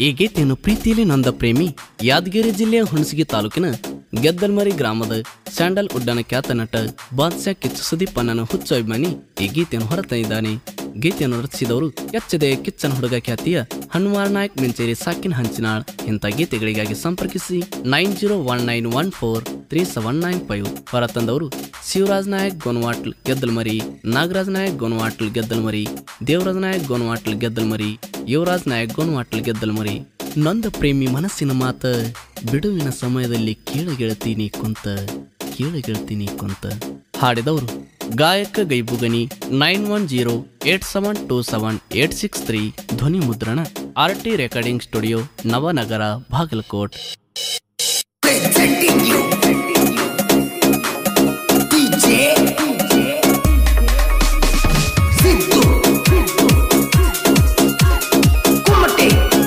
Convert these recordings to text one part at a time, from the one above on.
ಈ ಗೀತೆಯನ್ನು ಪ್ರೀತಿಯಲ್ಲಿ ನೊಂದ ಪ್ರೇಮಿ ಯಾದಗಿರಿ ಜಿಲ್ಲೆಯ ಹುಣಸಗಿ ತಾಲೂಕಿನ ಗೆದ್ದಲ್ಮರಿ ಗ್ರಾಮದ ಸ್ಯಾಂಡಲ್ ಉಡ್ಡನ ಖ್ಯಾತ ನಟ ಬಾದ್ಶಾ ಕಿಚ್ಚು ಸುದೀಪ್ ಅಣ್ಣನ ಹುಚ್ಚು ಅಭಿಮಾನಿ ಈ ಗೀತೆಯನ್ನು ಹೊರತಂದಿದ್ದಾನೆ ಗೀತೆಯನ್ನು ರಚಿಸಿದವರು ಎಚ್ಚದೆ ಕಿಚ್ಚನ ಹುಡುಗ ಖ್ಯಾತಿಯ ಹನುಮಾರ್ ನಾಯಕ್ ಮಿಂಚೇರಿ ಸಾಕಿನ್ ಹಂಚಿನಾಳ್ ಇಂಥ ಗೀತೆಗಳಿಗಾಗಿ ಸಂಪರ್ಕಿಸಿ nine zero one nine one four three seven nine five ಹೊರತಂದವರು ಶಿವರಾಜ್ ನಾಯಕ್ ಗೋನ್ವಾಟ್ಲ್ ಗೆದ್ದಲ್ಮರಿ ನಾಗರಾಜ್ ನಾಯಕ್ ಗೋನ್ವಾಟ್ಲ್ ಗೆದ್ದಲ್ಮರಿ ದೇವರಾಜ್ ನಾಯಕ್ ಗೋನ್ವಾಟ್ಲ್ ಗೆದ್ದಲ್ಮರಿ ಯುವರಾಜ್ ನಾಯಕ್ ಗೋನ್ವಾಟ್ಲ್ ಗೆದ್ದಲ್ಮರಿ ನೊಂದ ಪ್ರೇಮಿ ಮನಸ್ಸಿನ ಮಾತ ಬಿಡುವಿನ ಸಮಯದಲ್ಲಿ ಕೇಳಗೆಳ್ತೀನಿ ಕುಂತ ಕೇಳಗೆಳ್ತೀನಿ ಕುಂತ ಹಾಡಿದವರು ಗಾಯಕ Gaibugani nine one zero eight seven two seven eight six three ಧ್ವನಿ ಮುದ್ರಣ R T recording studio Navanagar Bagalkot presenting you DJ Siddu Kumate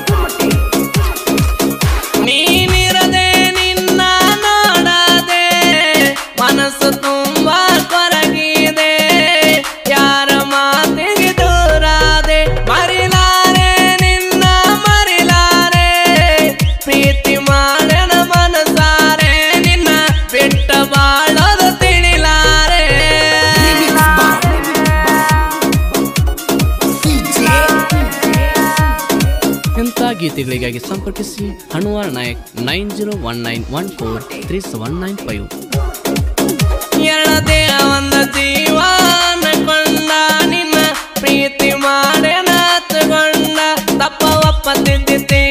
ನೀನಿರದೆ ನಿನ್ನ ನೋಡದೆ ಮನಸ್ಸು ತುಂಬಾ ಕೊರಗಿದೆ ಯಾರ ಮಾತಿಗೆ ದೂರಾದೆ ಮರಿಲಾರೆ ನಿನ್ನ ಮರಿಲಾರೆ ಪ್ರೀತಿ ಮಾಡಣ ಮನಸಾರೆ ನಿನ್ನ ಬಿಟ್ಟ ಬಾಳೋದು ತಿಳಿಲಾರೆ Remix by DJ ಇಂಥ ಗೀತೆಗಳಿಗಾಗಿ ಸಂಪರ್ಕಿಸಿ Hanuvar Nayak nine zero one nine one four three seven nine five ಎಳದೆ ಒಂದು ಜೀವನ ಕೊಂಡ ನಿನ್ನ ಪ್ರೀತಿ ಮಾಡೆ ನಾತುಕೊಂಡ ತಪ್ಪ ಒಪ್ಪ ತಿದ್ದಿತಿ